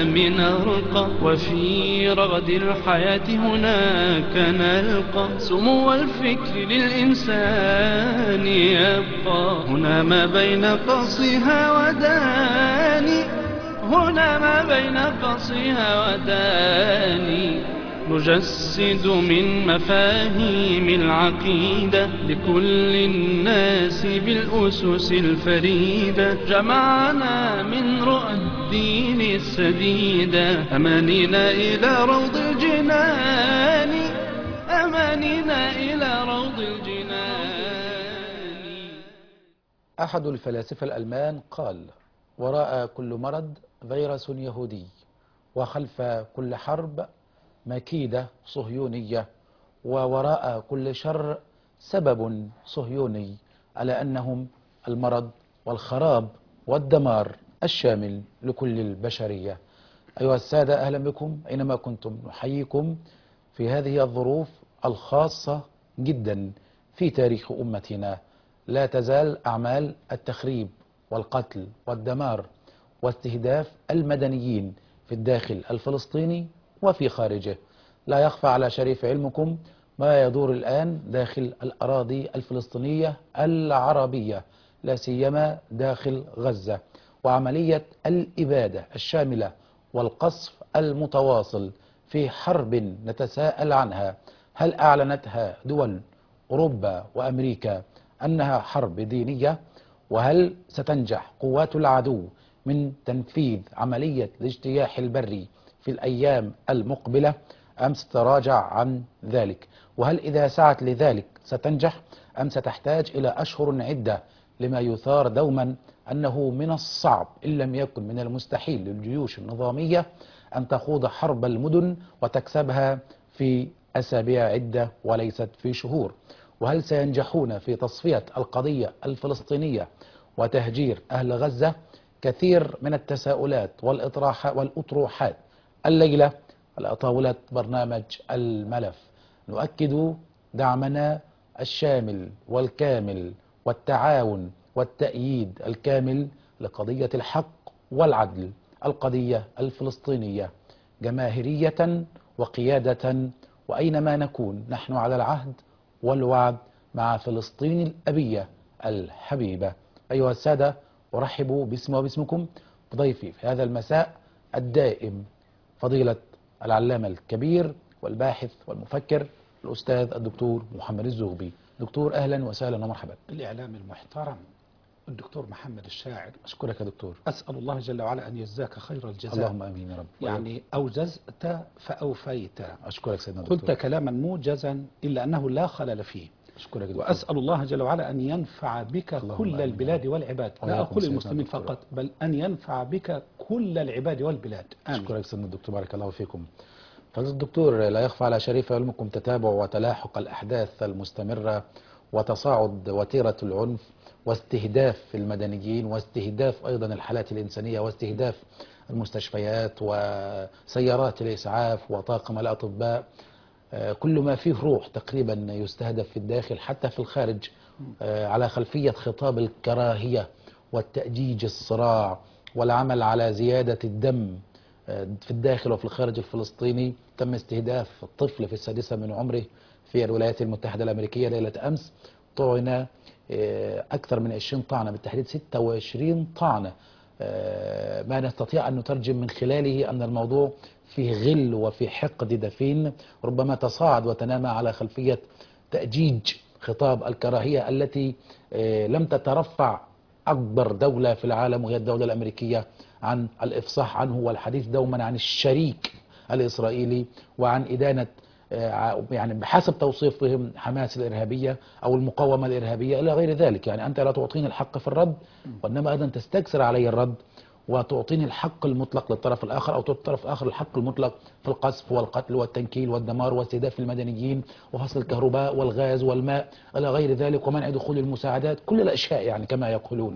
الأنام نرقى وفي رغد الحياة هناك نلقى سمو الفكر للإنسان يبقى هنا ما بين قصها وداني هنا ما بين قصها وداني نجسد من مفاهيم العقيدة لكل الناس بالأسس الفريدة جمعنا من رؤى الدين السديدة أمانينا إلى روض الجنان أمانينا إلى روض الجنان أحد الفلاسفة الألمان قال وراء كل مرض فيروس يهودي وخلف كل حرب مكيدة صهيونية ووراء كل شر سبب صهيوني على أنهم المرض والخراب والدمار الشامل لكل البشرية أيها السادة أهلا بكم أينما كنتم نحييكم في هذه الظروف الخاصة جدا في تاريخ أمتنا لا تزال أعمال التخريب والقتل والدمار واستهداف المدنيين في الداخل الفلسطيني وفي خارجه لا يخفى على شريف علمكم ما يدور الآن داخل الأراضي الفلسطينية العربية لا سيما داخل غزة وعملية الإبادة الشاملة والقصف المتواصل في حرب نتساءل عنها هل أعلنتها دول أوروبا وأمريكا أنها حرب دينية وهل ستنجح قوات العدو من تنفيذ عملية الاجتياح البري في الأيام المقبلة أم ستراجع عن ذلك وهل إذا سعت لذلك ستنجح أم ستحتاج إلى أشهر عدة لما يثار دوما أنه من الصعب إن لم يكن من المستحيل للجيوش النظامية أن تخوض حرب المدن وتكسبها في أسابيع عدة وليست في شهور وهل سينجحون في تصفية القضية الفلسطينية وتهجير أهل غزة كثير من التساؤلات والإطراح والأطروحات الليلة على طاولة برنامج الملف نؤكد دعمنا الشامل والكامل والتعاون والتأييد الكامل لقضية الحق والعدل القضية الفلسطينية جماهيرية وقيادة وأينما نكون نحن على العهد والوعد مع فلسطين الأبية الحبيبة أيها السادة أرحب باسمي وباسمكم بضيفي في هذا المساء الدائم فضيلة العلامة الكبير والباحث والمفكر الأستاذ الدكتور محمد الزغبي دكتور أهلا وسهلا ومرحبا الإعلام المحترم الدكتور محمد الشاعر أشكرك يا دكتور أسأل الله جل وعلا أن يجزاك خير الجزاء اللهم آمين يا رب يعني أوجزت فأوفيت أشكرك سيدنا دكتور قلت كلاما موجزا إلا أنه لا خلل فيه أشكرك يا دكتور وأسأل الله جل وعلا أن ينفع بك اللهم كل آمين. البلاد والعباد لا وإياكم أقول سيدنا المسلمين دكتور. فقط بل أن ينفع بك كل العباد والبلاد آمين أشكرك سيدنا الدكتور بارك الله فيكم فضيلة الدكتور لا يخفى على شريف علمكم تتابع وتلاحق الأحداث المستمرة وتصاعد وتيرة العنف واستهداف المدنيين واستهداف أيضا الحالات الإنسانية واستهداف المستشفيات وسيارات الإسعاف وطاقم الأطباء آه، كل ما فيه روح تقريبا يستهدف في الداخل حتى في الخارج آه، على خلفية خطاب الكراهية والتأجيج الصراع والعمل على زيادة الدم آه، في الداخل وفي الخارج الفلسطيني تم استهداف الطفل في السادسة من عمره في الولايات المتحدة الأمريكية ليلة أمس طعن آه، أكثر من 20 طعنة بالتحديد 26 طعنة آه، ما نستطيع أن نترجم من خلاله أن الموضوع فيه غل وفي حقد دفين ربما تصاعد وتنامى على خلفية تأجيج خطاب الكراهية التي آه، لم تترفع أكبر دولة في العالم وهي الدولة الأمريكية عن الإفصاح عنه والحديث دوما عن الشريك الإسرائيلي وعن إدانة آه، يعني بحسب توصيفهم حماس الإرهابية أو المقاومة الإرهابية إلى غير ذلك يعني أنت لا تعطيني الحق في الرد وإنما أيضا تستكثر علي الرد وتعطيني الحق المطلق للطرف الآخر أو تعطي الطرف الآخر الحق المطلق في القصف والقتل والتنكيل والدمار واستهداف المدنيين وفصل الكهرباء والغاز والماء إلى غير ذلك ومنع دخول المساعدات كل الأشياء يعني كما يقولون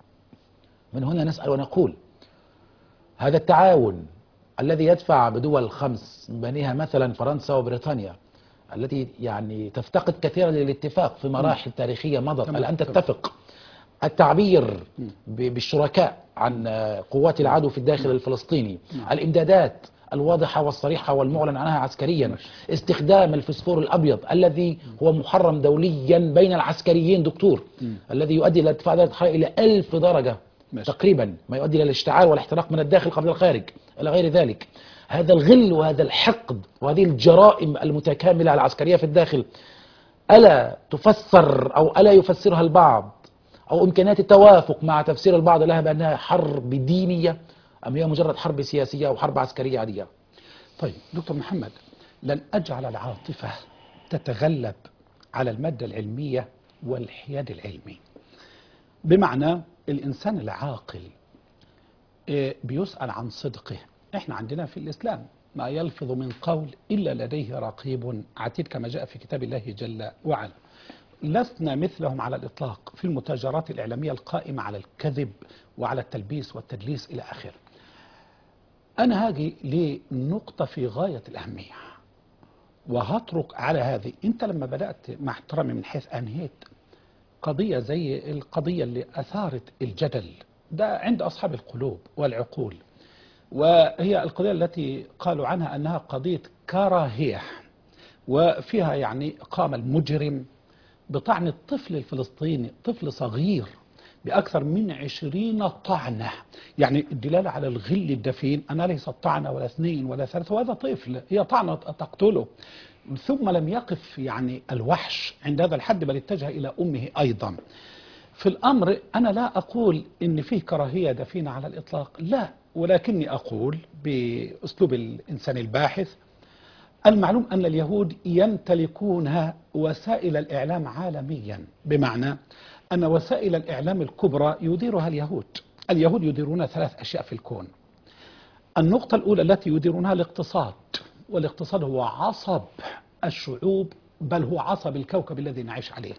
من هنا نسأل ونقول هذا التعاون الذي يدفع بدول خمس من بينها مثلا فرنسا وبريطانيا التي يعني تفتقد كثيرا للاتفاق في مراحل تاريخية مضت تمام، الآن تمام. تتفق التعبير ب- بالشركاء عن آه، قوات العدو في الداخل الفلسطيني الإمدادات الواضحة والصريحة والمعلن عنها عسكريا استخدام الفسفور الأبيض الذي هو محرم دوليا بين العسكريين دكتور الذي يؤدي إلى ارتفاع درجة الحرارة إلى ألف درجة ماشي. تقريبا ما يؤدي إلى الاشتعال والاحتراق من الداخل قبل الخارج إلى غير ذلك هذا الغل وهذا الحقد وهذه الجرائم المتكاملة العسكرية في الداخل ألا تفسر أو ألا يفسرها البعض أو إمكانيات التوافق مع تفسير البعض لها بأنها حرب دينية أم هي مجرد حرب سياسية أو حرب عسكرية عادية طيب دكتور محمد لن أجعل العاطفة تتغلب على المادة العلمية والحياد العلمي بمعنى الإنسان العاقل آه، بيسأل عن صدقه احنا عندنا في الإسلام ما يلفظ من قول إلا لديه رقيب عتيد كما جاء في كتاب الله جل وعلا لسنا مثلهم على الإطلاق في المتاجرات الإعلامية القائمة على الكذب وعلى التلبيس والتدليس إلى آخره أنا هاجي لنقطة في غاية الأهمية وهترك على هذه أنت لما بدأت مع احترامي من حيث أنهيت قضية زي القضية اللي أثارت الجدل ده عند أصحاب القلوب والعقول وهي القضية التي قالوا عنها أنها قضية كراهية وفيها يعني قام المجرم بطعن الطفل الفلسطيني طفل صغير بأكثر من عشرين طعنة يعني الدلالة على الغل الدفين أنا ليس طعنة ولا اثنين ولا ثلاثة وهذا طفل هي طعنة تقتله ثم لم يقف يعني الوحش عند هذا الحد بل اتجه إلى أمه أيضا في الأمر أنا لا أقول إن فيه كراهية دفينة على الإطلاق لا ولكني أقول بأسلوب الإنسان الباحث المعلوم أن اليهود يمتلكون وسائل الإعلام عالميا بمعنى أن وسائل الإعلام الكبرى يديرها اليهود اليهود يديرون ثلاث أشياء في الكون النقطة الأولى التي يديرونها الاقتصاد والاقتصاد هو عصب الشعوب بل هو عصب الكوكب الذي نعيش عليه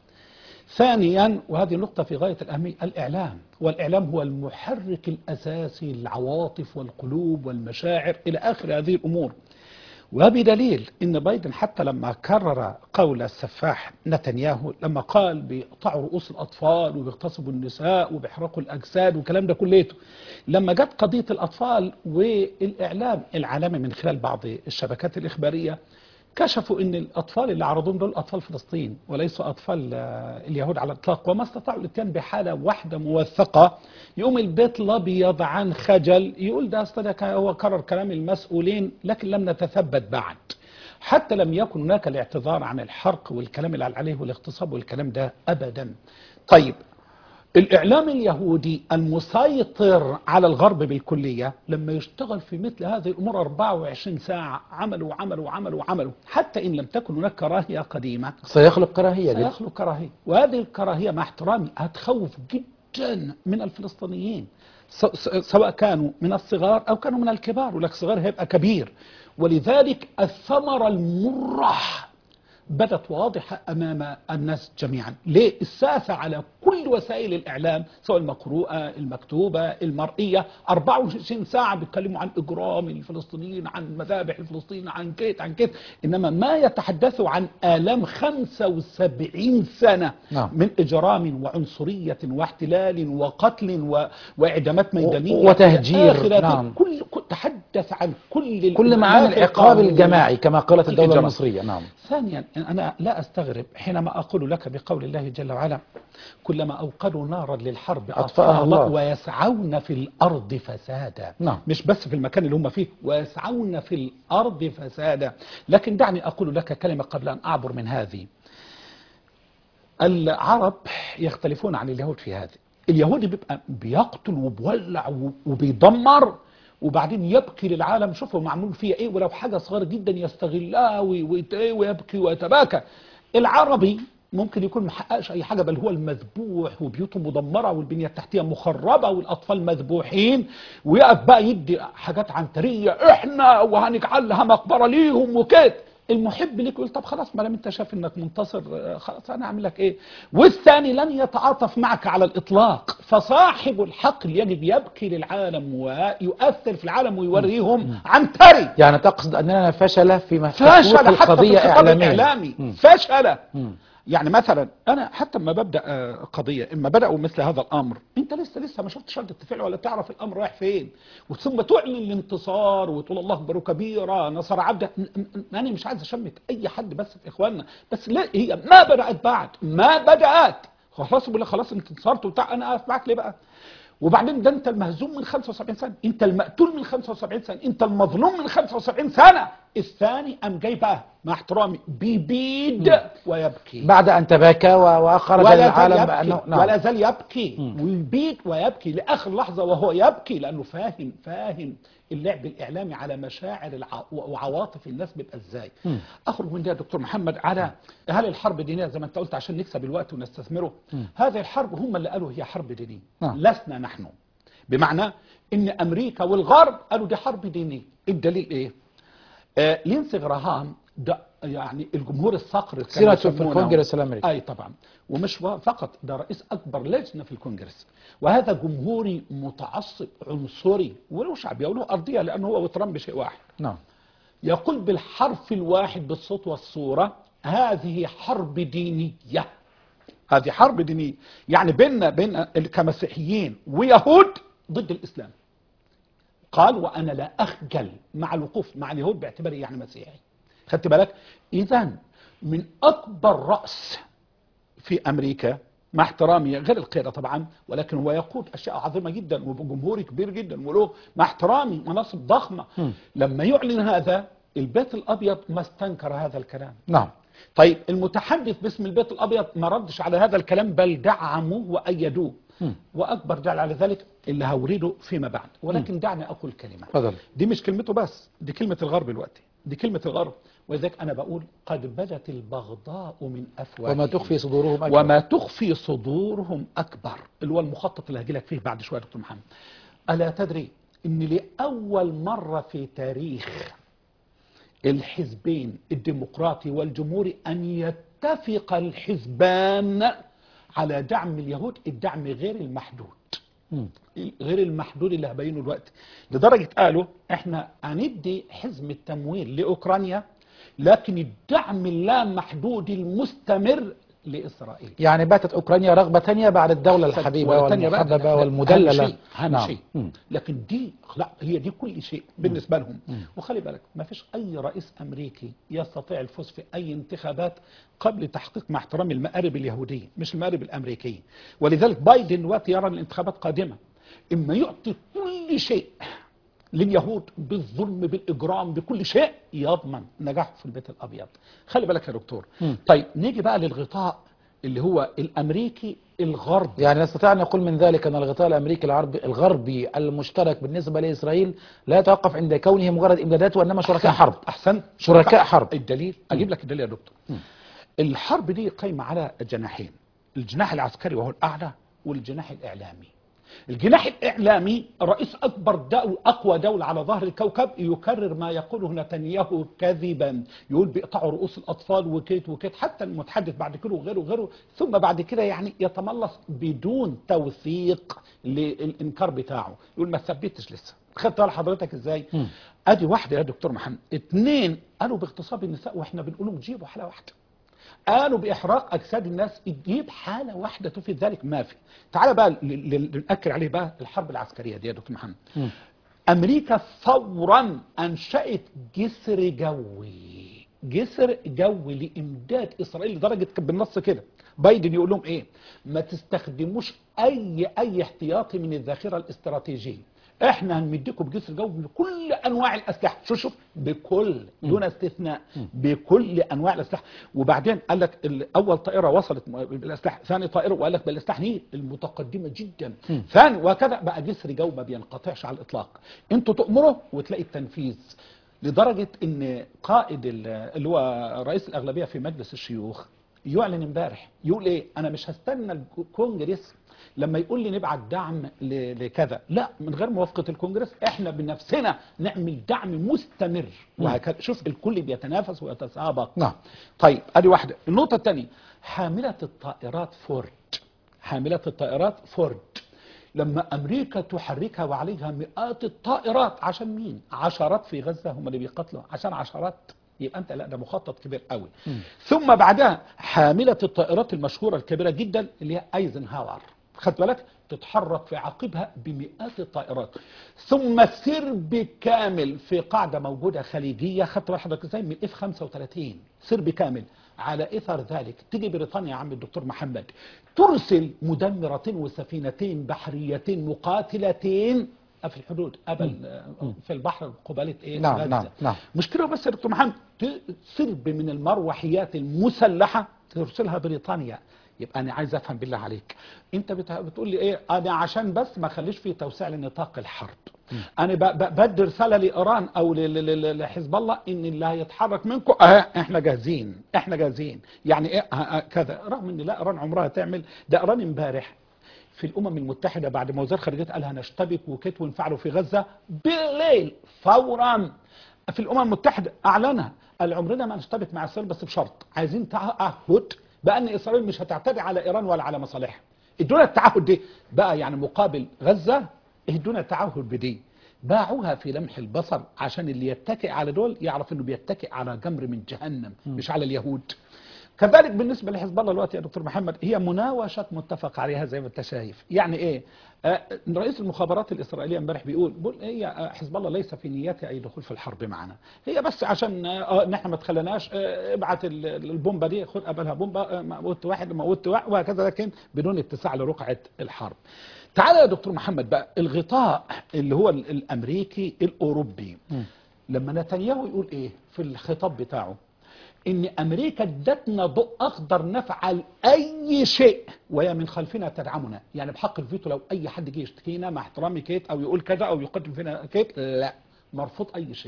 ثانيا وهذه النقطة في غاية الأهمية الإعلام والإعلام هو المحرك الأساسي للعواطف والقلوب والمشاعر إلى آخر هذه الأمور وبدليل ان بايدن حتى لما كرر قول السفاح نتنياهو لما قال بيقطعوا رؤوس الاطفال وبيغتصبوا النساء وبيحرقوا الاجساد والكلام ده كليته لما جت قضيه الاطفال والاعلام العالمي من خلال بعض الشبكات الاخباريه كشفوا ان الاطفال اللي عرضوهم دول اطفال فلسطين وليسوا اطفال آه، اليهود على الاطلاق وما استطاعوا الاتيان بحاله واحده موثقه يقوم البيت الابيض عن خجل يقول ده اصل ده كان- هو كرر كلام المسؤولين لكن لم نتثبت بعد حتى لم يكن هناك الاعتذار عن الحرق والكلام اللي عليه والاغتصاب والكلام ده ابدا طيب الإعلام اليهودي المسيطر على الغرب بالكلية لما يشتغل في مثل هذه الأمور 24 ساعة عملوا وعملوا وعملوا وعملوا حتى إن لم تكن هناك كراهية قديمة سيخلق كراهية جدا سيخلق كراهية وهذه الكراهية مع احترامي هتخوف جدا من الفلسطينيين س- س- سواء كانوا من الصغار أو كانوا من الكبار ولك صغير هيبقى كبير ولذلك الثمرة المرة بدت واضحة أمام الناس جميعا ليه؟ الساسة على كل وسائل الإعلام سواء المقروءة المكتوبة المرئية 24 ساعة بيتكلموا عن إجرام الفلسطينيين عن مذابح الفلسطينيين عن كيت عن كيت إنما ما يتحدثوا عن آلام 75 سنة نعم. من إجرام وعنصرية واحتلال وقتل و... وإعدامات ميدانية وتهجير، إلى آخره. نعم. كل كل- تحدث عن كل كل معاني الإجرامات العقاب القانونية. الجماعي كما قالت الدولة الإجرام. المصرية نعم ثانيا أنا لا أستغرب حينما أقول لك بقول الله جل وعلا كلما أوقدوا نارا للحرب أطفأها الله. ويسعون في الأرض فسادا نعم. مش بس في المكان اللي هم فيه ويسعون في الأرض فسادا لكن دعني أقول لك كلمة قبل أن أعبر من هذه العرب يختلفون عن اليهود في هذه اليهودي بيبقى بيقتل وبيولع وبيدمر وبعدين يبكي للعالم شوفوا معمول فيها ايه ولو حاجه صغيره جدا يستغلها وي- ويت- إيه ويبكي ويتباكى العربي ممكن يكون محققش اي حاجه بل هو المذبوح وبيوته مدمره والبنيه التحتيه مخربه والاطفال مذبوحين ويقف بقى يدي حاجات عنتريه احنا وهنجعلها مقبره ليهم وكده المحب ليك يقول طب خلاص ما دام انت شايف انك منتصر آه، خلاص انا اعمل لك ايه والثاني لن يتعاطف معك على الاطلاق فصاحب الحق يجب يبكي للعالم ويؤثر في العالم ويوريهم عنتري يعني تقصد أننا فشل في فشل حتى في القضية الخطاب إعلاميا الاعلامي مم. فشل مم. يعني مثلا انا حتى لما ببدا آه، قضيه اما بداوا مثل هذا الامر انت لسه لسه ما شفتش رده فعل ولا تعرف الامر رايح فين وثم تعلن الانتصار وتقول الله اكبر كبيرا نصر عبده م- م- انا مش عايز اشمت اي حد بس في اخواننا بس لا هي ما بدات بعد ما بدات خلاص بقول لك خلاص انت انتصرت وبتاع انا اقف معاك ليه بقى وبعدين ده انت المهزوم من 75 سنه انت المقتول من 75 سنه انت المظلوم من 75 سنه الثاني قام جاي بقى مع احترامي بيبيد ويبكي بعد أن تباكى و- وأخرج ولا للعالم زال بأنه يبكي نعم ولا زال يبكي ويبيد ويبكي لاخر لحظه وهو يبكي لانه فاهم فاهم اللعب الاعلامي على مشاعر الع... وعواطف الناس بيبقى ازاي اخرج من ده يا دكتور محمد على هل الحرب دينيه زي ما انت قلت عشان نكسب الوقت ونستثمره هذه الحرب هم اللي قالوا هي حرب دينيه نعم. لسنا نحن بمعنى ان امريكا والغرب قالوا دي حرب دينيه الدليل ايه آه لينسي غراهام ده يعني الجمهور الصقر كانوا سيرته في يسمونه. الكونجرس الأمريكي. اي طبعا ومش فقط ده رئيس اكبر لجنه في الكونجرس وهذا جمهوري متعصب عنصري وله شعبيه وله ارضيه لانه هو وترامب شيء واحد نعم يقول بالحرف الواحد بالصوت والصوره هذه حرب دينيه هذه حرب دينيه يعني بيننا بين كمسيحيين ويهود ضد الاسلام قال وانا لا اخجل مع الوقوف مع اليهود باعتباري يعني مسيحي خدت بالك اذا من اكبر راس في امريكا مع احترامي غير القياده طبعا ولكن هو يقود اشياء عظيمه جدا وجمهوري كبير جدا وله مع احترامي مناصب ضخمه لما يعلن هذا البيت الابيض ما استنكر هذا الكلام نعم طيب المتحدث باسم البيت الابيض ما ردش على هذا الكلام بل دعموه وايدوه واكبر دليل على ذلك اللي هوريده فيما بعد ولكن دعني اقول كلمه تفضل. دي مش كلمته بس دي كلمه الغرب دلوقتي دي كلمه الغرب ولذلك انا بقول قد بدت البغضاء من افواههم وما تخفي صدورهم أكبر وما تخفي صدورهم اكبر اللي هو المخطط اللي هجي لك فيه بعد شويه يا دكتور محمد الا تدري ان لاول مره في تاريخ الحزبين الديمقراطي والجمهوري ان يتفق الحزبان على دعم اليهود الدعم غير المحدود مم. غير المحدود اللي هبينه دلوقتي لدرجه قالوا احنا هندي حزم التمويل لاوكرانيا لكن الدعم اللامحدود المستمر لاسرائيل يعني باتت أوكرانيا رغبة تانية بعد الدولة الحبيبة والتانية بقى والمحببة أهم والمدللة شيء أهم نعم. شيء مم. لكن دي لا هي دي كل شيء بالنسبة لهم وخلي بالك ما فيش أي رئيس أمريكي يستطيع الفوز في أي انتخابات قبل تحقيق مع احترام المآرب اليهودية مش المآرب الأمريكية ولذلك بايدن دلوقتي يرى الانتخابات قادمة إما يعطي كل شيء لليهود بالظلم بالإجرام بكل شيء يضمن نجاحه في البيت الأبيض خلي بالك يا دكتور طيب نيجي بقى للغطاء اللي هو الأمريكي الغربي يعني نستطيع أن نقول من ذلك أن الغطاء الأمريكي العربي الغربي المشترك بالنسبة لإسرائيل لا يتوقف عند كونه مجرد إمدادات وإنما شركاء حرب احسن شركاء حرب. الدليل اجيب لك الدليل يا دكتور الحرب دي قايمه على جناحين الجناح العسكري وهو الاعلى والجناح الاعلامي الجناح الاعلامي رئيس اكبر دولة اقوى دوله على ظهر الكوكب يكرر ما يقوله نتنياهو كذبا يقول بيقطعوا رؤوس الاطفال وكيت وكيت حتى المتحدث بعد كده وغيره وغيره ثم بعد كده يعني يتملص بدون توثيق للانكار بتاعه يقول ما ثبتش لسه خدت بال حضرتك ازاي ادي واحده يا دكتور محمد اتنين قالوا باغتصاب النساء واحنا بنقول لهم جيبوا حاله واحده قالوا باحراق اجساد الناس تجيب حاله واحده تفيد ذلك ما في تعال بقى ل- ل- ناكد عليه بقى الحرب العسكريه دي يا دكتور محمد امريكا فورا انشات جسر جوي جسر جوي لامداد اسرائيل لدرجه كان بالنص كده بايدن يقول لهم ايه ما تستخدموش اي اي احتياطي من الذاخره الاستراتيجيه احنا هنمدكم بجسر جوي بكل انواع الاسلحه شوف شوف بكل دون استثناء بكل انواع الاسلحه وبعدين قال لك ال- اول طائره وصلت م- بالاسلحه ثاني طائره وقال لك بالاسلحه دي المتقدمه جدا ثاني وكذا بقى جسر جو ما بينقطعش على الاطلاق انتوا تؤمروا وتلاقي التنفيذ لدرجه ان قائد ال- اللي هو رئيس الاغلبيه في مجلس الشيوخ يعلن امبارح يقول ايه انا مش هستنى الكونجرس لما يقول لي نبعت دعم ل- لكذا لا من غير موافقه الكونجرس احنا بنفسنا نعمل دعم مستمر وهكذا شوف الكل بيتنافس ويتسابق نعم. طيب ادي واحده النقطه الثانيه حامله الطائرات فورد حامله الطائرات فورد لما امريكا تحركها وعليها مئات الطائرات عشان مين عشرات في غزه هم اللي بيقتلوا عشان عشرات يبقى انت لا ده مخطط كبير قوي ثم بعدها حامله الطائرات المشهوره الكبيره جدا اللي هي ايزنهاور خدت بالك تتحرك في عقبها بمئات الطائرات ثم سرب كامل في قاعده موجوده خليجيه خدت بال حضرتك ازاي من اف 35 سرب كامل على اثر ذلك تيجي بريطانيا يا عم الدكتور محمد ترسل مدمرتين وسفينتين بحريتين مقاتلتين في الحدود قبل في البحر قبالة ايه نعم، غزة. نعم، نعم. مشكلة بس يا دكتور محمد ت- سرب من المروحيات المسلحة ترسلها بريطانيا يبقى انا عايز افهم بالله عليك انت بت- بتقول لي ايه انا عشان بس ما اخليش في توسيع لنطاق الحرب انا ب- ب- بدي رساله لايران او ل- ل- ل- لحزب الله ان اللي هيتحرك منكم اه احنا جاهزين احنا جاهزين يعني ايه آه آه كذا رغم ان لا ايران عمرها تعمل ده ايران امبارح في الامم المتحده بعد ما وزاره الخارجيه قال هنشتبك وكت ونفعله في غزه بالليل فورا في الامم المتحده اعلنها قال عمرنا ما نشتبك مع اسرائيل بس بشرط عايزين تعهد بان اسرائيل مش هتعتدي على ايران ولا على مصالحها ادونا التعهد دي بقى يعني مقابل غزه ادونا التعهد بدي باعوها في لمح البصر عشان اللي يتكئ على دول يعرف انه بيتكئ على جمر من جهنم مش على اليهود كذلك بالنسبه لحزب الله دلوقتي يا دكتور محمد هي مناوشات متفق عليها زي ما انت شايف يعني ايه آه رئيس المخابرات الاسرائيليه امبارح بيقول بيقول هي آه، حزب الله ليس في نيتها اي دخول في الحرب معنا هي بس عشان آه ان احنا ما تخليناش آه ابعت ال- ال- البومبه دي خد قبلها بومبه آه موت واحد موت واحد وهكذا لكن بدون اتساع لرقعه الحرب تعالى يا دكتور محمد بقى الغطاء اللي هو ال- الامريكي الاوروبي لما نتنياهو يقول ايه في الخطاب بتاعه ان امريكا ادتنا ضوء اخضر نفعل اي شيء وهي من خلفنا تدعمنا يعني بحق الفيتو لو اي حد جه يشتكينا مع احترامي كيت او يقول كذا او يقدم فينا كيت لا مرفوض اي شيء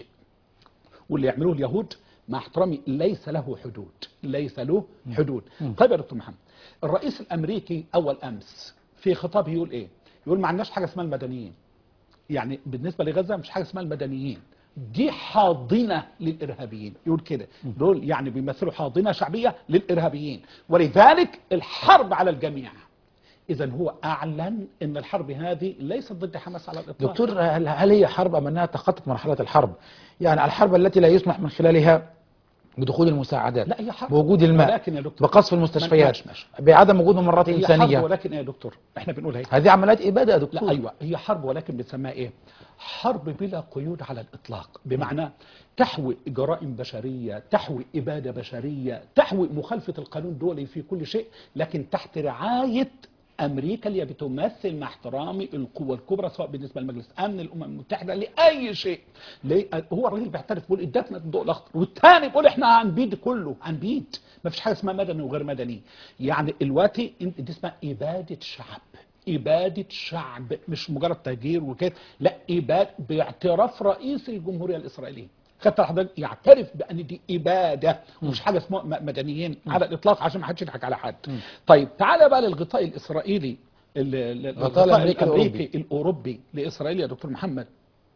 واللي يعملوه اليهود مع احترامي ليس له حدود ليس له حدود طيب يا دكتور محمد الرئيس الامريكي اول امس في خطابه يقول ايه يقول ما عندناش حاجه اسمها المدنيين يعني بالنسبه لغزه مش حاجه اسمها المدنيين دي حاضنه للارهابيين يقول كده دول يعني بيمثلوا حاضنه شعبيه للارهابيين ولذلك الحرب على الجميع اذا هو اعلن ان الحرب هذه ليست ضد حماس على الاطلاق دكتور هل هل هي حرب ام انها تخطت مرحله الحرب؟ يعني الحرب التي لا يسمح من خلالها بدخول المساعدات لا هي حرب بوجود الماء ولكن يا دكتور بقصف المستشفيات ماشي ماشي. بعدم وجود ممرات هي انسانيه حرب ولكن ايه يا دكتور احنا بنقول هيك هذه عمليات اباده يا دكتور لا ايوه هي حرب ولكن بنسميها ايه حرب بلا قيود على الاطلاق بمعنى تحوي جرائم بشريه تحوي اباده بشريه تحوي مخالفه القانون الدولي في كل شيء لكن تحت رعايه امريكا اللي بتمثل مع احترامي القوه الكبرى سواء بالنسبه لمجلس امن الامم المتحده لاي شيء ليه؟ هو الراجل بيعترف بيقول ادتنا الضوء الاخضر والثاني بيقول احنا هنبيد كله هنبيد ما فيش حاجه اسمها مدني وغير مدني يعني دلوقتي انت- دي اسمها اباده شعب إبادة شعب مش مجرد تهجير وكده لا إبادة باعتراف رئيس الجمهورية الإسرائيلية خدت حضرتك يعترف بأن دي إبادة مش حاجة اسمها م- مدنيين على الإطلاق عشان ما حدش يضحك على حد طيب تعالى بقى للغطاء الإسرائيلي ال- ال- ال- الغطاء الأمريكي الأمريكي الأوروبي لإسرائيل يا دكتور محمد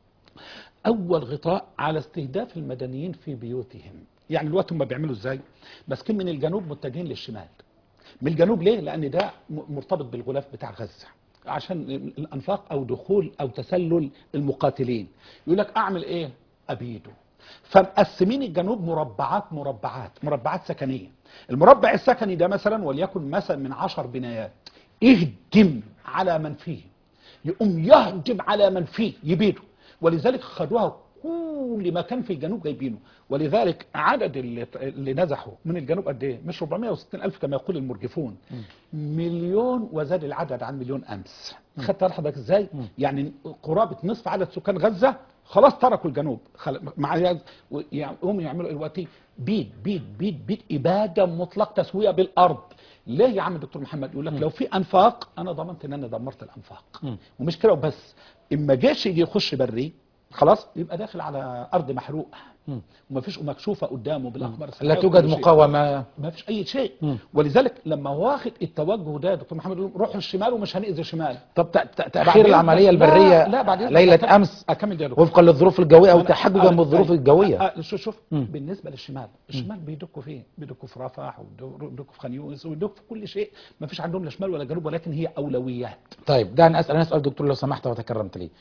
اول غطاء على استهداف المدنيين في بيوتهم يعني الوقت هم بيعملوا ازاي ماسكين من الجنوب متجهين للشمال من الجنوب ليه لان ده م- مرتبط بالغلاف بتاع غزه عشان الانفاق او دخول او تسلل المقاتلين يقول لك اعمل ايه ابيده فمقسمين الجنوب مربعات مربعات مربعات سكنيه المربع السكني ده مثلا وليكن مثلا من عشر بنايات اهدم على من فيه يقوم يهجم على من فيه يبيده ولذلك خدوها كل مكان في الجنوب جايبينه ولذلك عدد اللي, اللي نزحوا من الجنوب قد ايه مش 460 الف كما يقول المرجفون مليون وزاد العدد عن مليون امس خدت بالك حضرتك ازاي يعني قرابه نصف عدد سكان غزه خلاص تركوا الجنوب خل... مع يقوموا يعملوا دلوقتي بيد بيد بيد بيد اباده مطلق تسويه بالارض ليه يا عم دكتور محمد يقول لك لو في انفاق انا ضمنت ان انا دمرت الانفاق ومش كده وبس اما جيش يجي يخش بري خلاص يبقى داخل على ارض محروقه ومفيش مكشوفه قدامه بالاقمار لا الصناعية توجد وكل شيء. مقاومه ما فيش اي شيء ولذلك لما واخد التوجه ده دكتور محمد يقول روحوا الشمال ومش هنأذي الشمال طب ت- ت- تاخير بعدين- العمليه لا- البريه لا بعدين ليله امس اكمل ده يا دكتور. وفقا للظروف الجويه او أنا- تحججا أنا- بالظروف أنا- الجويه أ- أ- شوف شوف بالنسبه للشمال الشمال بيدقوا فين بيدقوا في رفح وبيدقوا في خان يونس وبيدقوا في كل شيء ما فيش عندهم لا شمال ولا جنوب ولكن هي اولويات طيب ده انا اسال انا اسال دكتور لو سمحت وتكرمت لي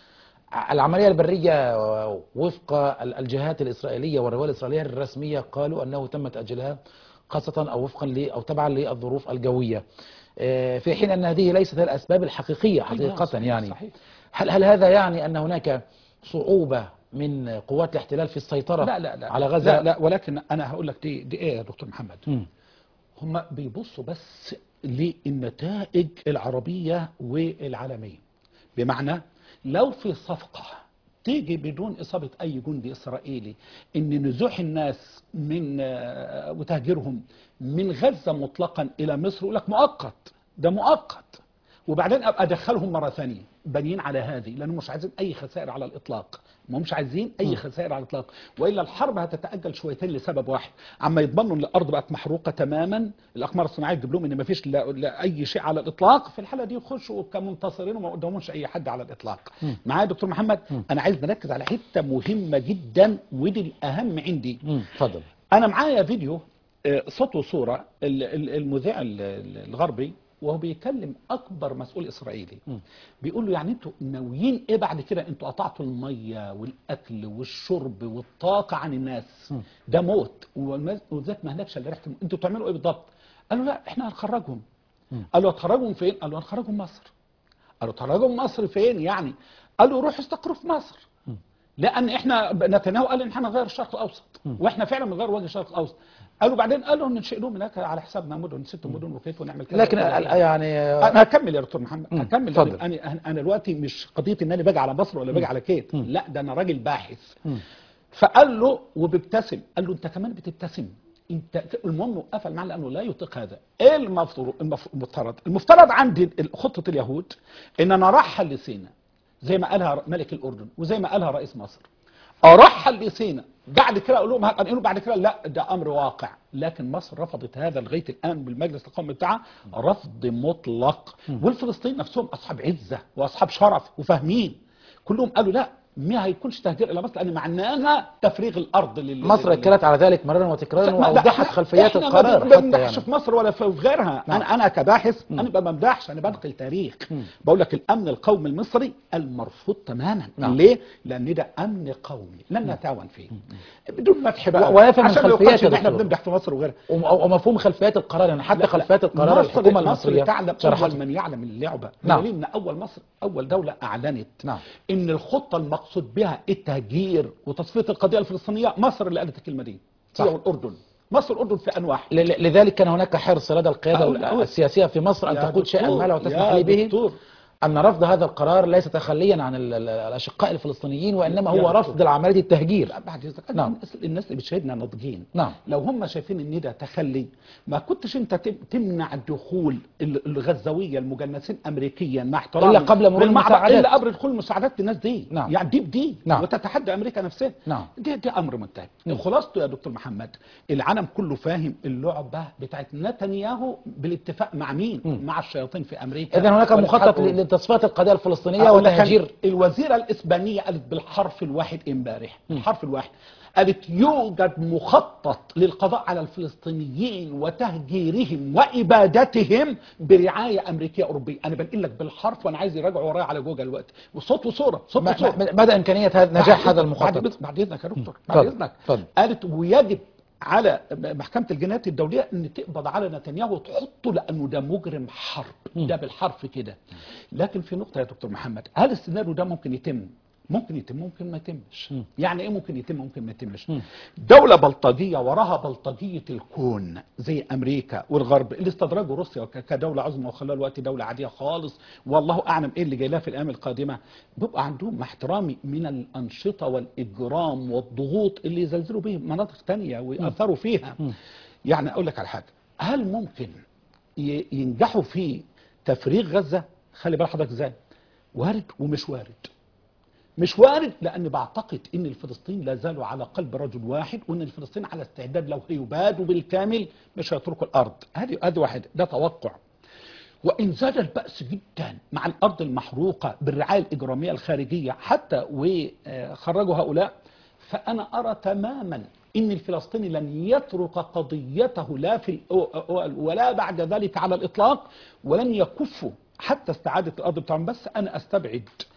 العملية البرية وفق ال- الجهات الإسرائيلية والرواية الإسرائيلية الرسمية قالوا أنه تم تأجيلها خاصة أو وفقا ل أو تبعا للظروف الجوية آه، في حين أن هذه ليست هي الأسباب الحقيقية حقيقة صحيح، يعني صحيح. هل هل هذا يعني أن هناك صعوبة من قوات الاحتلال في السيطرة لا لا لا على غزة لا لا ولكن انا هقول لك دي دي ايه يا دكتور محمد مم. هم بيبصوا بس للنتائج العربية والعالمية بمعنى لو في صفقة تيجي بدون إصابة أي جندي إسرائيلي إن نزوح الناس من آه، وتهجيرهم من غزة مطلقا إلى مصر يقول لك مؤقت ده مؤقت وبعدين ابقى ادخلهم مره ثانيه بانيين على هذه لانهم مش عايزين اي خسائر على الاطلاق ما همش عايزين اي خسائر على الاطلاق والا الحرب هتتاجل شويتين لسبب واحد عما يضمنوا ان الارض بقت محروقه تماما الاقمار الصناعيه تجيب لهم ان ما فيش لا, لا اي شيء على الاطلاق في الحاله دي يخشوا كمنتصرين وما قدامهمش اي حد على الاطلاق معايا يا دكتور محمد انا عايز نركز على حته مهمه جدا ودي الاهم عندي مم. اتفضل انا معايا فيديو آه، صوت وصوره ال- ال- المذيع ال- ال- الغربي وهو بيكلم اكبر مسؤول اسرائيلي بيقول له يعني انتوا ناويين ايه بعد كده انتوا قطعتوا الميه والاكل والشرب والطاقه عن الناس ده موت والمز- وذات ما هناكش الا ريحه الم- انتوا بتعملوا ايه بالضبط قال له لا احنا هنخرجهم قال له هتخرجهم فين قال له هنخرجهم مصر قال له تخرجهم مصر فين يعني قال له روحوا استقروا في مصر لان احنا نتنياهو قال ان احنا نغير الشرق الاوسط واحنا فعلا بنغير وجه الشرق الاوسط قالوا بعدين قالوا ننشئ لهم هناك على حسابنا مدن ست مدن وكيف ونعمل كذا لكن وكذا. ال- ال- يعني انا هكمل يا دكتور محمد مم. هكمل اتفضل. انا انا دلوقتي مش قضيه ان انا باجي على مصر ولا باجي على كيت لا ده انا راجل باحث فقال له وبيبتسم قال له انت كمان بتبتسم انت المهم قفل معاه لانه لا يطيق هذا ايه المفروض المف- المفترض المفترض عندي ال- خطه اليهود ان انا ارحل لسينا زي ما قالها ملك الاردن وزي ما قالها رئيس مصر ارحل لسينا بعد كده اقول لهم هنقلوا بعد كده لا ده امر واقع لكن مصر رفضت هذا لغايه الان بالمجلس القومي بتاعها رفض مطلق والفلسطينيين نفسهم اصحاب عزه واصحاب شرف وفاهمين كلهم قالوا لا ما هيكونش تهجير الى مصر لان معناها تفريغ الارض لل مصر اكدت على ذلك مرارا وتكرارا ما- واوضحت إحنا- خلفيات إحنا القرار ما حتى بنمدحش يعني في مصر ولا في غيرها نعم. انا انا كباحث انا ما بمدحش انا بنقل تاريخ بقول لك الامن القومي المصري المرفوض تماما نعم. ليه؟ لان ده امن قومي لن نتعاون فيه بدون مدح بقى و- ويفهم عشان ما الخلفيات يقالش يا ان احنا دكتور. بنمدح في مصر وغيرها وم- أو- ومفهوم خلفيات القرار يعني حتى لا، خلفيات لا. القرار مصر الحكومة مصر المصرية تعلم شرحتها. اول من يعلم اللعبه نعم. بدليل ان اول مصر اول دوله اعلنت نعم. ان الخطه المقصود بها التهجير وتصفيه القضيه الفلسطينيه مصر اللي قالت الكلمه دي صح. هي والاردن مصر والاردن في ان واحد ل- ل- لذلك كان هناك حرص لدى القيادة أقول- أقول. السياسية في مصر أن يا تقول شيئا دكتور، ما لا وتسمح يا لي به دكتور. أن رفض هذا القرار ليس تخليا عن ال- ال- الأشقاء الفلسطينيين وإنما يا هو دكتور. رفض العملية التهجير لا بعد اذنك نعم. الناس, الناس اللي بتشاهدنا ناضجين نعم. لو هم شايفين ان ده تخلي ما كنتش انت تم- تمنع دخول ال- الغزاويه المجنسين امريكيا مع احترام إلا قبل مرور المساعدات. الا قبل دخول مساعدات الناس دي نعم. يعني دي بدي نعم. وتتحدى امريكا نفسها نعم. دي, دي امر منتهي خلاصته يا دكتور محمد العالم كله فاهم اللعبه بتاعت نتنياهو بالاتفاق مع مين مع الشياطين في امريكا إذا هناك مخطط والاتحاد ل- لتصفية القضية الفلسطينية أقول لك وتهجير أنا الوزيرة الإسبانية قالت بالحرف الواحد امبارح الحرف الواحد قالت يوجد مخطط للقضاء على الفلسطينيين وتهجيرهم وإبادتهم برعاية أمريكية أوروبية أنا بنقل لك بالحرف وأنا عايز يراجعوا ورايا على جوجل دلوقتي وصوت وصورة صوت ما- وصورة ما- مدى إمكانية هذا- نجاح بعد هذا إذنك- بعد المخطط إذنك- بعد اذنك يا دكتور بعد اتفضل، اذنك اتفضل. قالت ويجب على محكمة الجنايات الدولية ان تقبض على نتنياهو وتحطه لانه ده مجرم حرب ده بالحرف كده لكن في نقطة يا دكتور محمد هل السيناريو ده ممكن يتم ممكن يتم ممكن ما يتمش يعني ايه ممكن يتم ممكن ما يتمش دولة بلطجية وراها بلطجية الكون زي امريكا والغرب اللي استدرجوا روسيا ك- كدولة عظمى وخلاها الوقت دولة عادية خالص والله اعلم ايه اللي جاي لها في الايام القادمة بيبقى عندهم مع احترامي من الانشطة والاجرام والضغوط اللي يزلزلوا به مناطق تانية ويأثروا فيها يعني اقول لك على حاجة هل ممكن ي- ينجحوا في تفريغ غزة خلي بال حضرتك ازاي وارد ومش وارد مش وارد لان بعتقد ان الفلسطين لا زالوا على قلب رجل واحد وان الفلسطين على استعداد لو هيبادوا بالكامل مش هيتركوا الارض هذه هذه واحده ده توقع وان زاد الباس جدا مع الارض المحروقه بالرعايه الاجراميه الخارجيه حتى وخرجوا هؤلاء فانا ارى تماما ان الفلسطيني لن يترك قضيته لا في الأو- ولا بعد ذلك على الاطلاق ولن يكفوا حتى استعاده الارض بتاعهم بس انا استبعد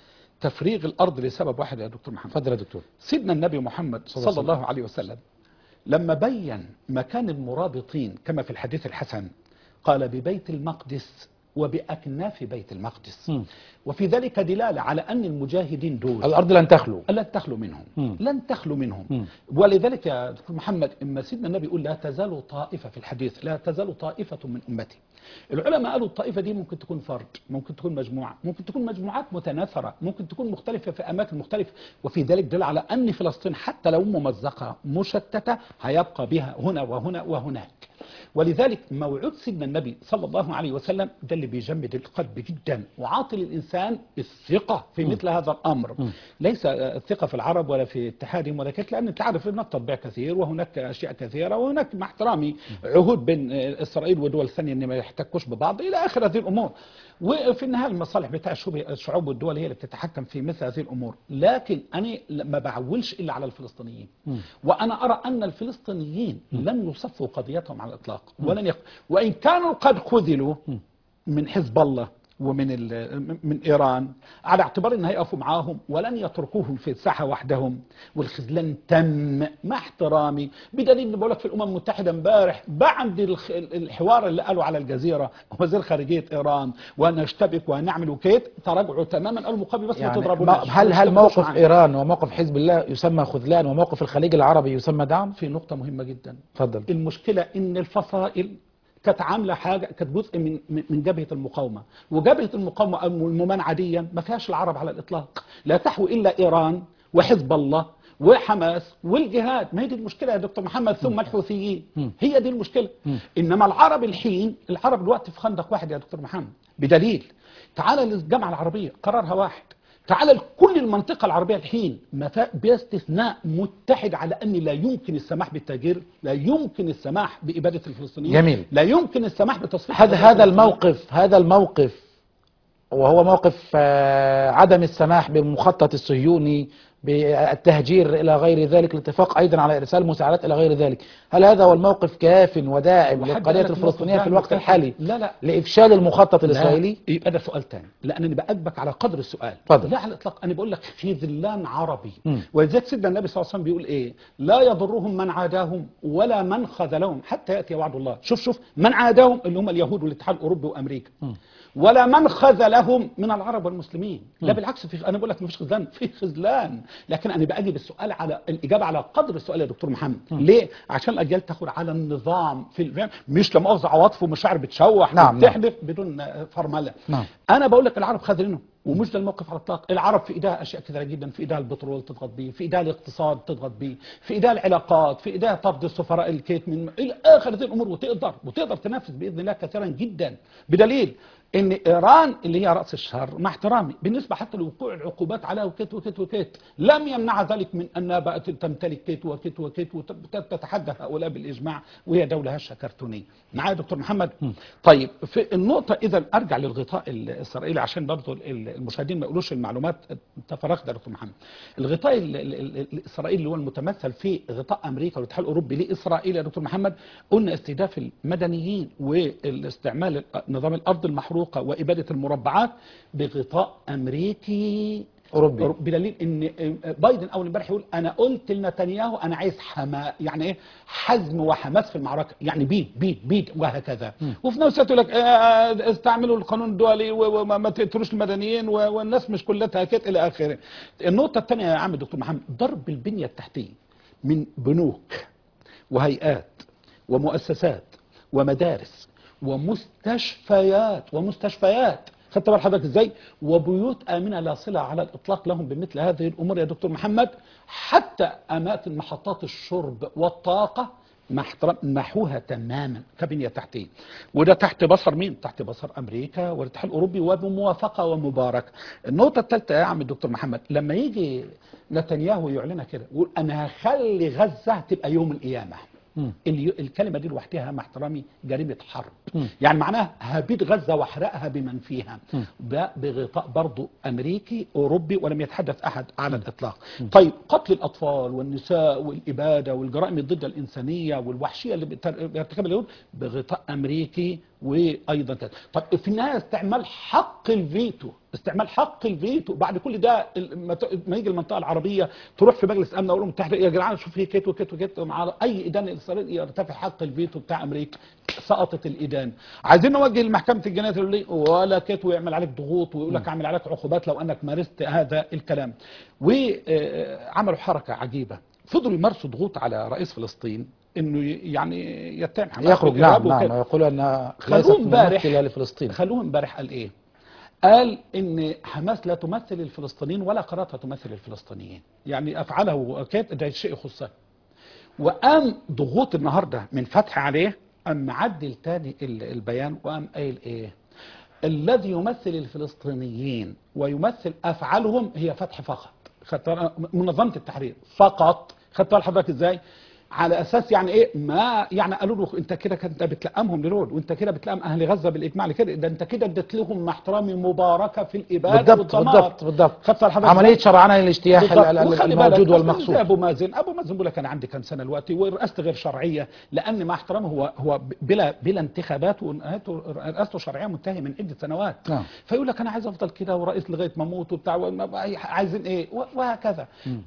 تفريغ الارض لسبب واحد يا دكتور محمد اتفضل يا دكتور سيدنا النبي محمد صلى الله صلى الله عليه وسلم لما بين مكان المرابطين كما في الحديث الحسن قال ببيت المقدس وبأكناف بيت المقدس مم. وفي ذلك دلالة على أن المجاهدين دول الأرض لن تخلو لن تخلو منهم مم. لن تخلو منهم مم. ولذلك يا دكتور محمد اما سيدنا النبي يقول لا تزال طائفه في الحديث لا تزال طائفه من امتي العلماء قالوا الطائفه دي ممكن تكون فرد ممكن تكون مجموعه ممكن تكون مجموعات متناثره ممكن تكون مختلفه في اماكن مختلفه وفي ذلك دل على ان فلسطين حتى لو ممزقه مشتته هيبقى بها هنا وهنا وهناك ولذلك موعود سيدنا النبي صلى الله عليه وسلم ده اللي بيجمد القلب جدا وعاطي للانسان الثقه في مثل هذا الامر ليس الثقه في العرب ولا في اتحادهم ولا كذا لان انت عارف هناك تطبيع كثير وهناك اشياء كثيره وهناك مع احترامي عهود بين اسرائيل ودول ثانيه ان ما يحتكوش ببعض الى اخر هذه الامور وفي النهايه المصالح بتاع الشعوب الشعوب والدول هي اللي بتتحكم في مثل هذه الامور لكن انا ما بعولش الا على الفلسطينيين وانا ارى ان الفلسطينيين لن يصفوا قضيتهم على الاطلاق ولن يق... وان كانوا قد خذلوا من حزب الله ومن ال- من ايران على اعتبار ان هيقفوا معاهم ولن يتركوهم في الساحه وحدهم والخذلان تم مع احترامي بدليل ان بقول لك في الامم المتحده امبارح بعد الخ- الحوار اللي قالوا على الجزيره وزير خارجيه ايران ونشتبك ونعمل وكيت تراجعوا تماما قالوا مقابل بس ما يعني تضربوناش ما- هل هل ما تشتبكوش موقف معانا. إيران وموقف حزب الله يسمى خذلان وموقف الخليج العربي يسمى دعم؟ في نقطه مهمه جدا اتفضل المشكلة ان الفصائل كانت عاملة حاجة كانت جزء من من من جبهة المقاومة وجبهة المقاومة أو الممانعة دي ما فيهاش العرب على الإطلاق لا تحوي إلا إيران وحزب الله وحماس والجهاد ما هي دي المشكلة يا دكتور محمد ثم الحوثيين هي دي المشكلة إنما العرب الحين العرب دلوقتي في خندق واحد يا دكتور محمد بدليل تعال للجامعة العربية قرارها واحد تعال لكل المنطقة العربية الحين مفا- باستثناء متحد على أن لا يمكن السماح بالتهجير لا يمكن السماح بإبادة الفلسطينيين جميل. لا يمكن السماح بتصفية هذا قضية هذا الفلسطينيين. الموقف هذا الموقف وهو موقف آه، عدم السماح بالمخطط الصهيوني بالتهجير الى غير ذلك الاتفاق ايضا على ارسال مساعدات الى غير ذلك هل هذا هو الموقف كاف وداعم وحد للقضيه قال لك الفلسطينيه الموقف في ده الوقت مختلف. الحالي لا لا لافشال المخطط الاسرائيلي لا يبقى ده سؤال تاني لانني باجبك على قدر السؤال اتفضل. لا على الاطلاق انا بقول لك خذلان عربي مم. ولذلك سيدنا النبي صلى الله عليه وسلم بيقول ايه لا يضرهم من عاداهم ولا من خذلهم حتى ياتي وعد الله شوف شوف من عاداهم اللي هم اليهود والاتحاد الاوروبي وامريكا ولا من خذلهم من العرب والمسلمين لا بالعكس في انا بقول لك مفيش خذلان في خذلان لكن انا باجي السؤال على الاجابه على قدر السؤال يا دكتور محمد ليه عشان الاجيال تاخد على النظام في الفهم مش لما اخذ عواطف ومشاعر بتشوح نعم، وبتحدث بدون آه، فرمله نعم. انا بقول لك العرب خذلينهم ومش ده الموقف على الاطلاق العرب في ايديها اشياء كثيره جدا في ايديها البترول تضغط بيه في ايديها الاقتصاد تضغط بيه في ايديها العلاقات في ايديها طرد السفراء الكيت من الى اخر هذه الامور وتقدر وتقدر تنافس باذن الله كثيرا جدا بدليل ان ايران اللي هي راس الشهر مع احترامي بالنسبه حتى لوقوع العقوبات عليها وكيت وكيت وكيت لم يمنع ذلك من انها بقت تمتلك كيت وكيت وكيت وتتحدى هؤلاء بالاجماع وهي دوله هشه كرتونيه معايا يا دكتور محمد طيب في النقطه اذا ارجع للغطاء الاسرائيلي عشان برضه المشاهدين ما يقولوش المعلومات تفرغت يا دكتور محمد الغطاء ال- ال- ال- الاسرائيلي اللي هو المتمثل في غطاء امريكا والاتحاد الاوروبي لاسرائيل يا دكتور محمد قلنا استهداف المدنيين والاستعمال نظام الارض المحروقه واباده المربعات بغطاء امريكي أوروبي. بدليل ان بايدن اول امبارح يقول انا قلت لنتنياهو انا عايز حما يعني ايه حزم وحماس في المعركه يعني بيد بيد بيد وهكذا وفي نفس الوقت يقول لك آه، استعملوا القانون الدولي و- وما ما تقتلوش المدنيين و- والناس مش كلها كده الى اخره النقطه الثانيه يا عم الدكتور محمد ضرب البنيه التحتيه من بنوك وهيئات ومؤسسات ومدارس ومستشفيات ومستشفيات خدت بال حضرتك ازاي وبيوت امنه لا صله على الاطلاق لهم بمثل هذه الامور يا دكتور محمد حتى اماكن محطات الشرب والطاقه مع احترام محوها تماما كبنيه تحتيه وده تحت بصر مين تحت بصر امريكا والاتحاد الاوروبي وبموافقه ومباركه النقطه الثالثه يا عم الدكتور محمد لما يجي نتنياهو يعلنها كده يقول انا هخلي غزه تبقى يوم القيامه الي- الكلمه دي لوحدها مع احترامي جريمه حرب يعني معناها هبيد غزه واحرقها بمن فيها ده بغطاء برضو امريكي اوروبي ولم يتحدث احد على الاطلاق طيب قتل الاطفال والنساء والاباده والجرائم ضد الانسانيه والوحشيه اللي بتر- بيرتكبها اليهود بغطاء امريكي وايضا كذا طب في النهايه استعمال حق الفيتو استعمال حق الفيتو بعد كل ده لما ت- ما يجي المنطقه العربيه تروح في مجلس الامن والامم المتحده يا جدعان شوف في كيت وكيت وكيت مع اي ادانه اسرائيل يرتفع حق الفيتو بتاع امريكا سقطت الادانه عايزين نوجه لمحكمه الجنايات الدوليه ولا كيت ويعمل عليك ضغوط ويقول لك اعمل عليك عقوبات لو انك مارست هذا الكلام وعملوا حركه عجيبه فضلوا يمارسوا ضغوط على رئيس فلسطين انه ي- يعني يتهم حماس يخرج بالإرهاب نعم وكده. نعم ويقول انها خلوه ليست امبارح. ممثله لفلسطين خلوه امبارح قال ايه قال ان حماس لا تمثل الفلسطينيين ولا قراراتها تمثل الفلسطينيين يعني افعاله وكانت ده شيء يخصها وقام ضغوط النهارده من فتح عليه قام معدل تاني ال- البيان وقام قايل ايه الذي يمثل الفلسطينيين ويمثل افعالهم هي فتح فقط خدت بالك؟ منظمه التحرير فقط خدت بال حضرتك ازاي على اساس يعني ايه ما يعني قالوا له انت كده كنت بتلقمهم للود وانت كده بتلقم اهل غزه بالاجماع لكده ده انت كده اديت لهم مع احترامي مباركه في الاباده بالضبط والدمار. بالضبط بالضبط خدت بال حضرتك عمليه إزاي؟ شرعنه للاجتياح بالضبط. ال- ال- وخلي الموجود بالك، والمقصود زي ابو مازن ابو مازن بيقول لك انا عندي كام سنه دلوقتي ورئاسته غير شرعيه لان مع احترامه هو هو بلا بلا انتخابات ورئاسته شرعيه منتهيه من عده سنوات نعم. فيقول لك انا عايز افضل كده ورئيس لغايه ما اموت وبتاع وما- عايزين ايه و- وهكذا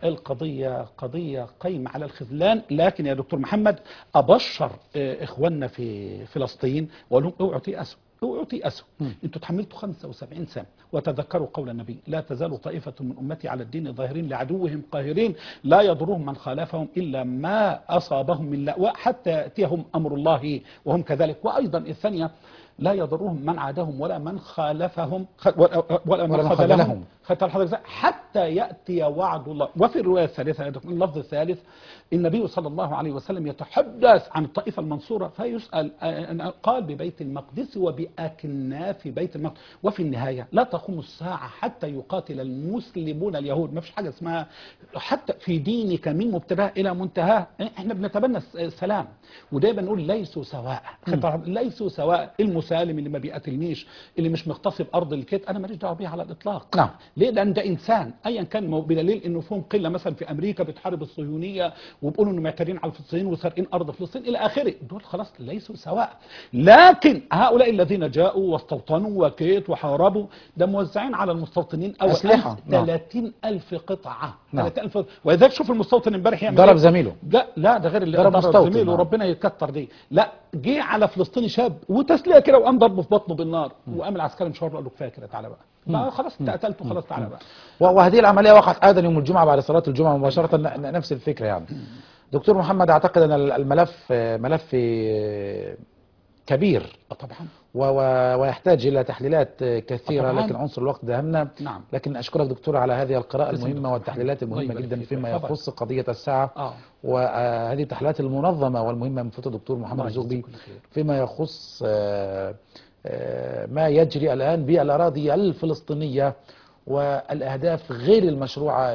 القضيه قضيه قايمه على الخذلان لكن يا دكتور محمد ابشر آه، اخواننا في فلسطين واقول لهم اوعوا تيأسوا اوعوا تيأسوا انتوا تحملتوا 75 سنه وتذكروا قول النبي لا تزال طائفه من امتي على الدين ظاهرين لعدوهم قاهرين لا يضرهم من خالفهم الا ما اصابهم من لأواء حتى ياتيهم امر الله وهم كذلك وايضا الثانيه لا يضرهم من عادهم ولا من خالفهم خ- ولا ولا من ولا من خذلهم خذلهم. خدت الحضرتك ازاي؟ حتى ياتي وعد الله وفي الروايه الثالثه يا دكتور، اللفظ الثالث النبي صلى الله عليه وسلم يتحدث عن الطائفه المنصوره فيسال آه، قال ببيت المقدس وباكناف بيت المقدس وفي النهايه لا تقوم الساعه حتى يقاتل المسلمون اليهود ما فيش حاجه اسمها حتى في دينك من مبتداه الى منتهاه احنا بنتبنى الس- السلام ودايما نقول ليسوا سواء خدت الحضرتك؟ ليسوا سواء المسالم اللي ما بيقاتلنيش اللي مش مغتصب ارض الكيت انا ماليش دعوه بيه على الاطلاق نعم. ليه؟ لان ده انسان ايا كان مو- بدليل انه فيهم قله مثلا في امريكا بتحارب الصهيونيه وبيقولوا انه معتدين على الفلسطينيين وسارقين ارض فلسطين الى اخره، دول خلاص ليسوا سواء. لكن هؤلاء الذين جاءوا واستوطنوا وكيت وحاربوا ده موزعين على المستوطنين او أسلحة. نعم. 30 الف قطعه نعم. 30 الف ولذلك شوف المستوطن امبارح يعمل ضرب إيه؟ زميله لا لا ده غير اللي ضرب ضرب مستوطن، زميله نعم. وربنا يكتر دي لا جه على فلسطيني شاب وتسليه كده وقام ضربه في بطنه بالنار وقام العسكري مشاور له قال له كفايه كده تعالى بقى بقى خلاص انت قتلته خلاص تعالى بقى و- وهذه العملية وقعت أيضا يوم الجمعة بعد صلاة الجمعة مباشرة ن- ن- نفس الفكرة يعني دكتور محمد أعتقد أن ال- الملف آه، ملف آه، كبير آه طبعا و- و- ويحتاج إلى تحليلات آه، كثيرة طبعاً. لكن عنصر الوقت دهمنا نعم لكن أشكرك دكتور على هذه القراءة تسلم المهمة دكتور والتحليلات محمد. الله المهمة يبارك جدا فيك فيما ويحفظك. يخص قضية الساعة اه وهذه التحليلات المنظمة والمهمة من فتوى الدكتور محمد الله الزغبي يجزيك كل خير. فيما يخص آه، آه، ما يجري الآن بالأراضي الفلسطينية والأهداف غير المشروعة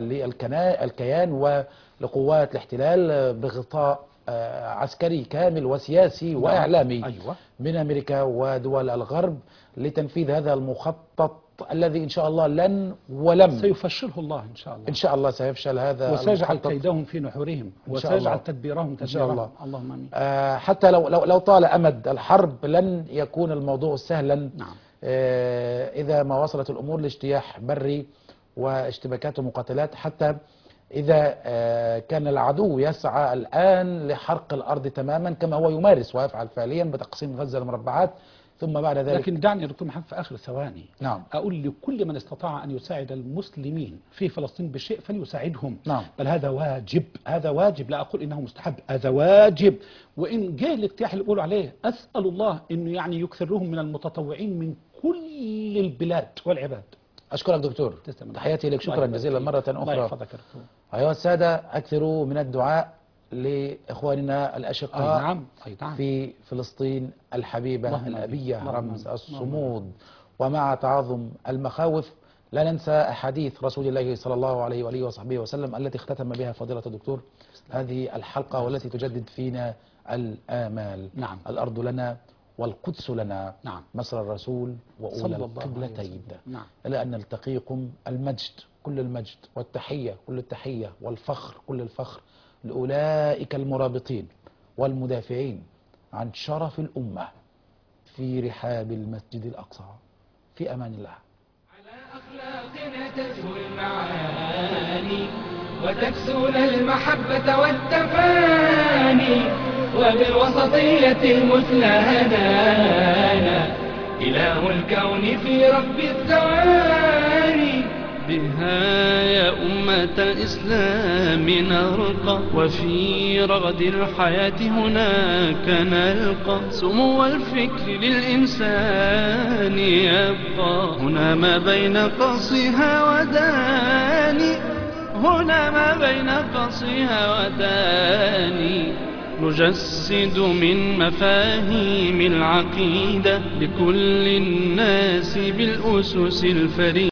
للكيان ولقوات الاحتلال آه، بغطاء آه، عسكري كامل وسياسي وإعلامي ايوه من أمريكا ودول الغرب لتنفيذ هذا المخطط الذي إن شاء الله لن ولم سيفشله الله ان شاء الله إن شاء الله سيفشل هذا وسيجعل المخطط. كيدهم في نحورهم إن شاء الله. وسيجعل تدبيرهم إن شاء تدبيرهم الله. اللهم امين آه، حتى لو لو لو طال امد الحرب لن يكون الموضوع سهلا نعم آه، اذا ما وصلت الامور لاجتياح بري واشتباكات ومقاتلات حتى اذا آه، كان العدو يسعى الان لحرق الارض تماما كما هو يمارس ويفعل فعليا بتقسيم غزه لمربعات ثم بعد ذلك لكن دعني يا دكتور محمد في اخر ثواني نعم اقول لكل من استطاع ان يساعد المسلمين في فلسطين بشيء فليساعدهم نعم بل هذا واجب هذا واجب لا اقول انه مستحب هذا واجب وان جه الاجتياح اللي بيقولوا عليه اسال الله انه يعني يكثرهم من المتطوعين من كل البلاد والعباد اشكرك دكتور تسلم. تحياتي لك الله شكرا يبارك جزيلا فيك. مره الله اخرى يحفظك يا دكتور ايها الساده اكثروا من الدعاء لاخواننا اي الاشقاء نعم اي نعم في فلسطين الحبيبة اللهم آمين. الأبية اللهم رمز آمين. الصمود ومع تعاظم المخاوف لا ننسى أحاديث رسول الله صلى الله عليه وآله وصحبه وسلم التي اختتم بها فضيلة الدكتور هذه الحلقة والتي تجدد فينا الآمال نعم. الأرض لنا والقدس لنا نعم مصر الرسول صلى وأولى الله عليه القبلتين وسلم. نعم إلى أن نلتقيكم المجد كل المجد والتحية كل التحية والفخر كل الفخر لأولئك المرابطين والمدافعين عن شرف الأمة في رحاب المسجد الأقصى في أمان الله على أخلاقنا تزهو المعاني وتكسونا المحبة والتفاني وبالوسطية المثلى هدانا إله الكون في رب الثواني بها يا أمة الإسلام نرقى وفي رغد الحياة هناك نلقى سمو الفكر للإنسان يبقى هنا ما بين قصها وداني هنا ما بين قصها وداني نجسد من مفاهيم العقيدة لكل الناس بالأسس الفريدة